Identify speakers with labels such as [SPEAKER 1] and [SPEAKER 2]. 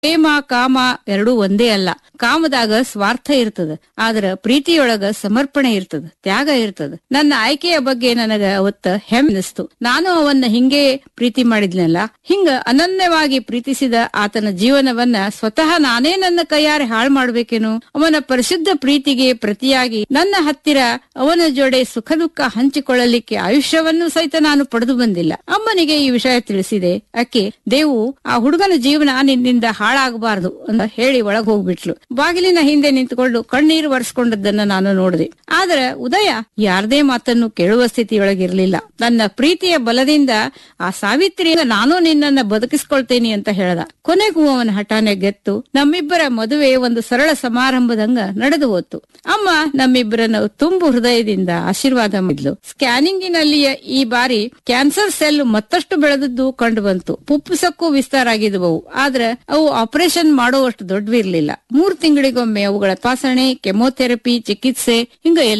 [SPEAKER 1] ಪ್ರೇಮ ಕಾಮ ಎರಡೂ ಒಂದೇ ಅಲ್ಲ ಕಾಮದಾಗ ಸ್ವಾರ್ಥ ಇರ್ತದ ಆದ್ರ ಪ್ರೀತಿಯೊಳಗ ಸಮರ್ಪಣೆ ಇರ್ತದ ತ್ಯಾಗ ಇರ್ತದ ನನ್ನ ಆಯ್ಕೆಯ ಬಗ್ಗೆ ನನಗ ಅವತ್ತ ಹೆಮ್ಮೆನಿಸ್ತು ನಾನು ಅವನ್ನ ಹಿಂಗೆ ಪ್ರೀತಿ ಮಾಡಿದ್ನಲ್ಲ ಹಿಂಗ ಅನನ್ಯವಾಗಿ ಪ್ರೀತಿಸಿದ ಆತನ ಜೀವನವನ್ನ ಸ್ವತಃ ನಾನೇ ನನ್ನ ಕೈಯಾರೆ ಹಾಳು ಮಾಡ್ಬೇಕೇನು ಅವನ ಪರಿಶುದ್ಧ ಪ್ರೀತಿಗೆ ಪ್ರತಿಯಾಗಿ ನನ್ನ ಹತ್ತಿರ ಅವನ ಜೋಡೆ ಸುಖ ದುಃಖ ಹಂಚಿಕೊಳ್ಳಲಿಕ್ಕೆ ಆಯುಷ್ಯವನ್ನು ಸಹಿತ ನಾನು ಪಡೆದು ಬಂದಿಲ್ಲ ಅಮ್ಮನಿಗೆ ಈ ವಿಷಯ ತಿಳಿಸಿದೆ ಅಕ್ಕೆ ದೇವು ಆ ಹುಡುಗನ ಜೀವನ ನಿನ್ನಿಂದ ಹಾಳಾಗಬಾರದು ಅಂತ ಹೇಳಿ ಒಳಗ್ ಹೋಗ್ಬಿಟ್ಲು ಬಾಗಿಲಿನ ಹಿಂದೆ ನಿಂತುಕೊಂಡು ಕಣ್ಣೀರು ಒರೆಸ್ಕೊಂಡದ್ದನ್ನ ನಾನು ನೋಡಿದೆ ಆದ್ರೆ ಉದಯ ಯಾರದೇ ಮಾತನ್ನು ಕೇಳುವ ಸ್ಥಿತಿಯೊಳಗಿರ್ಲಿಲ್ಲ ನನ್ನ ಪ್ರೀತಿಯ ಬಲದಿಂದ ಆ ಸಾವಿತ್ರಿ ನಾನು ನಿನ್ನನ್ನ ಬದುಕಿಸ್ಕೊಳ್ತೇನೆ ಅಂತ ಹೇಳ್ದ ಕೊನೆಗೂ ಅವನ ಹಠಾನೆ ಗೆತ್ತು ನಮ್ಮಿಬ್ಬರ ಮದುವೆ ಒಂದು ಸರಳ ಸಮಾರಂಭದಂಗ ನಡೆದು ಹೋತು ಅಮ್ಮ ನಮ್ಮಿಬ್ಬರನ್ನು ತುಂಬು ಹೃದಯದಿಂದ ಆಶೀರ್ವಾದ ಮಾಡಿದ್ಲು ಸ್ಕ್ಯಾನಿಂಗಿನಲ್ಲಿಯ ಈ ಬಾರಿ ಕ್ಯಾನ್ಸರ್ ಸೆಲ್ ಮತ್ತಷ್ಟು ಬೆಳೆದದ್ದು ಕಂಡು ಬಂತು ಪುಪ್ಪುಸಕ್ಕೂ ವಿಸ್ತಾರ ಆಗಿದ್ವು ಆದ್ರೆ ಅವು ಆಪರೇಷನ್ ಮಾಡುವಷ್ಟು ದೊಡ್ಡವಿರ್ಲಿಲ್ಲ ಮೂರ್ ತಿಂಗಳಿಗೊಮ್ಮೆ ಅವುಗಳ ತಪಾಸಣೆ ಕೆಮೊಥೆರಪಿ ಚಿಕಿತ್ಸೆ ಹಿಂಗ